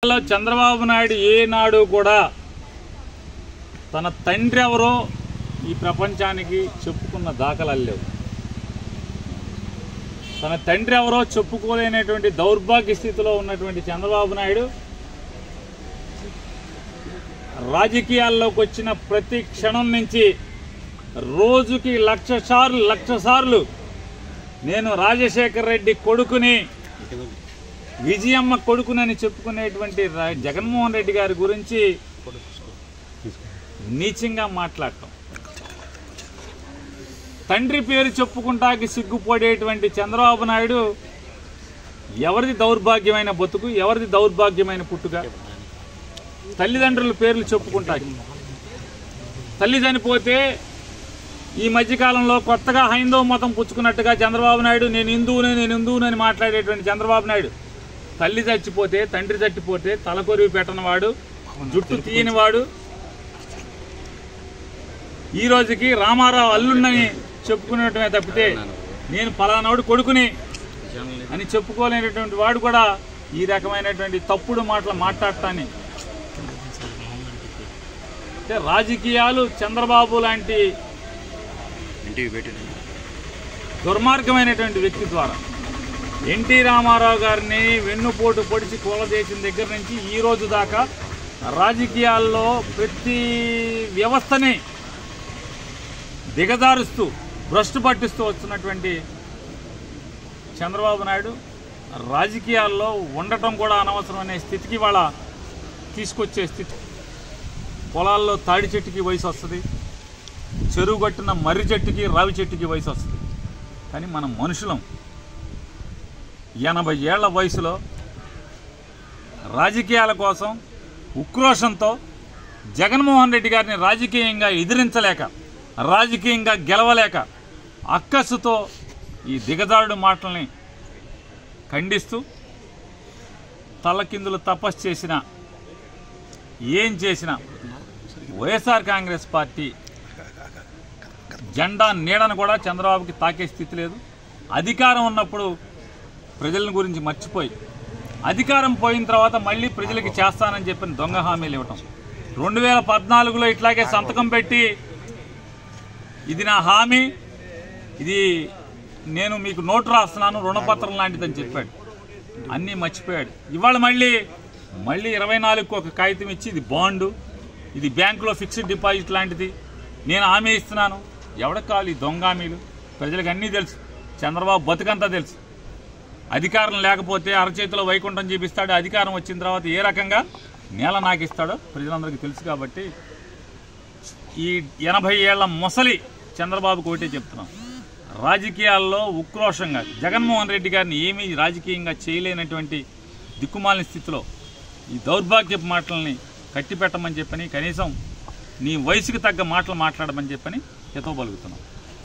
లో చంద్రబాబు నాయుడు ఏనాడు కూడా తన తండ్రి ఎవరో ఈ ప్రపంచానికి చెప్పుకున్న దాఖలాలు లేవు తన తండ్రి ఎవరో చెప్పుకోలేనటువంటి దౌర్భాగ్య స్థితిలో ఉన్నటువంటి చంద్రబాబు నాయుడు రాజకీయాల్లోకి వచ్చిన ప్రతి క్షణం నుంచి రోజుకి లక్ష సార్లు లక్ష సార్లు నేను రాజశేఖర్ రెడ్డి కొడుకుని విజయమ్మ కొడుకునని చెప్పుకునేటువంటి రా- జగన్మోహన్ రెడ్డి గారి గురించి నీచంగా మాట్లాడటం తండ్రి పేరు చెప్పుకుంటాకి సిగ్గుపడేటువంటి చంద్రబాబు నాయుడు ఎవరిది దౌర్భాగ్యమైన బతుకు ఎవరిది దౌర్భాగ్యమైన పుట్టుక తల్లిదండ్రుల పేర్లు చెప్పుకుంటాకి తల్లి చనిపోతే ఈ మధ్యకాలంలో కొత్తగా హైందవ మతం పుచ్చుకున్నట్టుగా చంద్రబాబు నాయుడు నేను హిందువుని నేను హిందువునని మాట్లాడేటువంటి చంద్రబాబు నాయుడు తల్లి చచ్చిపోతే తండ్రి చచ్చిపోతే తలకొరివి పెట్టనివాడు జుట్టు తీయనివాడు ఈ రోజుకి రామారావు అల్లుండని చెప్పుకునేటమే తప్పితే నేను పలానాడు కొడుకుని అని చెప్పుకోలేనటువంటి వాడు కూడా ఈ రకమైనటువంటి తప్పుడు మాటలు మాట్లాడటాన్ని అంటే రాజకీయాలు చంద్రబాబు లాంటి ఇంటికి పెట్టిన దుర్మార్గమైనటువంటి వ్యక్తి ద్వారా ఎన్టీ రామారావు గారిని వెన్నుపోటు పొడిచి కూలదేసిన దగ్గర నుంచి ఈ రోజు దాకా రాజకీయాల్లో ప్రతి వ్యవస్థని దిగజారుస్తూ భ్రష్టు పట్టిస్తూ వస్తున్నటువంటి చంద్రబాబు నాయుడు రాజకీయాల్లో ఉండటం కూడా అనవసరం అనే స్థితికి వాళ్ళ తీసుకొచ్చే స్థితి పొలాల్లో తాడి చెట్టుకి వయసు వస్తుంది చెరువు కట్టిన మర్రి చెట్టుకి రావి చెట్టుకి వయసు వస్తుంది కానీ మనం మనుషులం ఎనభై ఏళ్ల వయసులో రాజకీయాల కోసం ఉక్రోషంతో జగన్మోహన్ రెడ్డి గారిని రాజకీయంగా ఎదిరించలేక రాజకీయంగా గెలవలేక అక్కస్సుతో ఈ దిగజారుడు మాటల్ని ఖండిస్తూ తలకిందులు తపస్సు చేసిన ఏం చేసినా వైఎస్ఆర్ కాంగ్రెస్ పార్టీ జెండా నీడను కూడా చంద్రబాబుకి తాకే స్థితి లేదు అధికారం ఉన్నప్పుడు ప్రజల గురించి మర్చిపోయి అధికారం పోయిన తర్వాత మళ్ళీ ప్రజలకి చేస్తానని చెప్పిన దొంగ హామీలు ఇవ్వటం రెండు వేల పద్నాలుగులో ఇట్లాగే సంతకం పెట్టి ఇది నా హామీ ఇది నేను మీకు నోటు రాస్తున్నాను రుణపత్రం లాంటిదని చెప్పాడు అన్నీ మర్చిపోయాడు ఇవాళ మళ్ళీ మళ్ళీ ఇరవై నాలుగుకి ఒక కాగితం ఇచ్చి ఇది బాండు ఇది బ్యాంకులో ఫిక్స్డ్ డిపాజిట్ లాంటిది నేను హామీ ఇస్తున్నాను ఎవరికి కావాలి ఈ దొంగ హామీలు ప్రజలకు అన్నీ తెలుసు చంద్రబాబు బతుకంతా తెలుసు అధికారం లేకపోతే అరచేతిలో వైకుంఠం చూపిస్తాడు అధికారం వచ్చిన తర్వాత ఏ రకంగా నేల నాకిస్తాడో ప్రజలందరికీ తెలుసు కాబట్టి ఈ ఎనభై ఏళ్ల ముసలి చంద్రబాబుకు ఒకటే చెప్తున్నాం రాజకీయాల్లో ఉక్రోషంగా జగన్మోహన్ రెడ్డి గారిని ఏమీ రాజకీయంగా చేయలేనటువంటి దిక్కుమాలిన స్థితిలో ఈ దౌర్భాగ్యపు మాటల్ని కట్టిపెట్టమని చెప్పని కనీసం నీ వయసుకు తగ్గ మాటలు మాట్లాడమని చెప్పని హితవు పలుకుతున్నాం